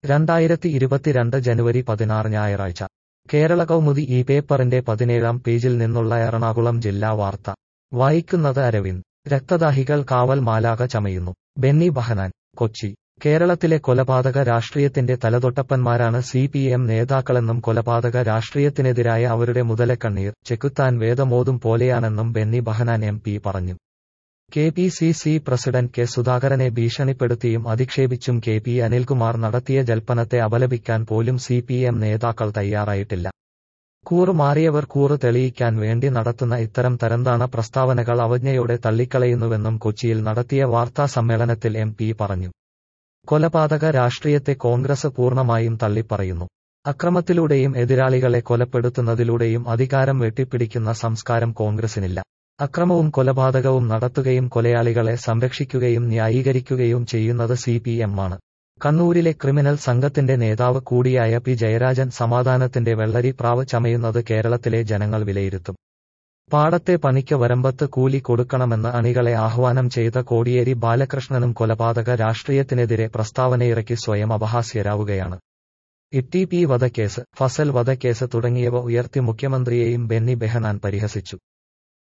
രണ്ടായിരത്തി ഇരുപത്തിരണ്ട് ജനുവരി പതിനാറ് ഞായറാഴ്ച കേരള കൗമുദി ഈ പേപ്പറിന്റെ പതിനേഴാം പേജിൽ നിന്നുള്ള എറണാകുളം ജില്ലാ വാർത്ത വായിക്കുന്നത് അരവിന്ദ് രക്തദാഹികൾ കാവൽ മാലാക ചമയുന്നു ബെന്നി ബഹനാൻ കൊച്ചി കേരളത്തിലെ കൊലപാതക രാഷ്ട്രീയത്തിന്റെ തലതൊട്ടപ്പന്മാരാണ് സി പി എം നേതാക്കളെന്നും കൊലപാതക രാഷ്ട്രീയത്തിനെതിരായ അവരുടെ മുതലക്കണ്ണീർ ചെക്കുത്താൻ വേദമോതും പോലെയാണെന്നും ബെന്നി ബഹനാൻ എം പി പറഞ്ഞു K P C C president K സുധാകരനെ ഭീഷണിപ്പെടുത്തിയും അധിക്ഷേപിച്ചും കെ പി അനിൽകുമാർ നടത്തിയ ജൽപ്പനത്തെ അപലപിക്കാൻ പോലും സി പി എം നേതാക്കൾ തയ്യാറായിട്ടില്ല കൂറ് മാറിയവർ കൂറ് തെളിയിക്കാൻ വേണ്ടി നടത്തുന്ന ഇത്തരം തരംതാണ പ്രസ്താവനകൾ അവജ്ഞയോടെ തള്ളിക്കളയുന്നുവെന്നും കൊച്ചിയിൽ നടത്തിയ വാർത്താ സമ്മേളനത്തിൽ എം പി പറഞ്ഞു കൊലപാതക രാഷ്ട്രീയത്തെ കോൺഗ്രസ് പൂർണ്ണമായും തള്ളിപ്പറയുന്നു അക്രമത്തിലൂടെയും എതിരാളികളെ കൊലപ്പെടുത്തുന്നതിലൂടെയും അധികാരം വെട്ടിപ്പിടിക്കുന്ന സംസ്കാരം കോൺഗ്രസിനില്ല അക്രമവും കൊലപാതകവും നടത്തുകയും കൊലയാളികളെ സംരക്ഷിക്കുകയും ന്യായീകരിക്കുകയും ചെയ്യുന്നത് സി പി എം ആണ് കണ്ണൂരിലെ ക്രിമിനൽ സംഘത്തിന്റെ നേതാവ് കൂടിയായ പി ജയരാജൻ സമാധാനത്തിന്റെ വെള്ളരി പ്രാവ് ചമയുന്നത് കേരളത്തിലെ ജനങ്ങൾ വിലയിരുത്തും പാടത്തെ പണിക്ക് വരമ്പത്ത് കൂലി കൊടുക്കണമെന്ന് അണികളെ ആഹ്വാനം ചെയ്ത കോടിയേരി ബാലകൃഷ്ണനും കൊലപാതക രാഷ്ട്രീയത്തിനെതിരെ പ്രസ്താവനയിറക്കി സ്വയം അപഹാസ്യരാവുകയാണ് ഇട്ടി പി വധക്കേസ് ഫസൽ വധക്കേസ് തുടങ്ങിയവ ഉയർത്തി മുഖ്യമന്ത്രിയെയും ബെന്നി ബെഹനാൻ പരിഹസിച്ചു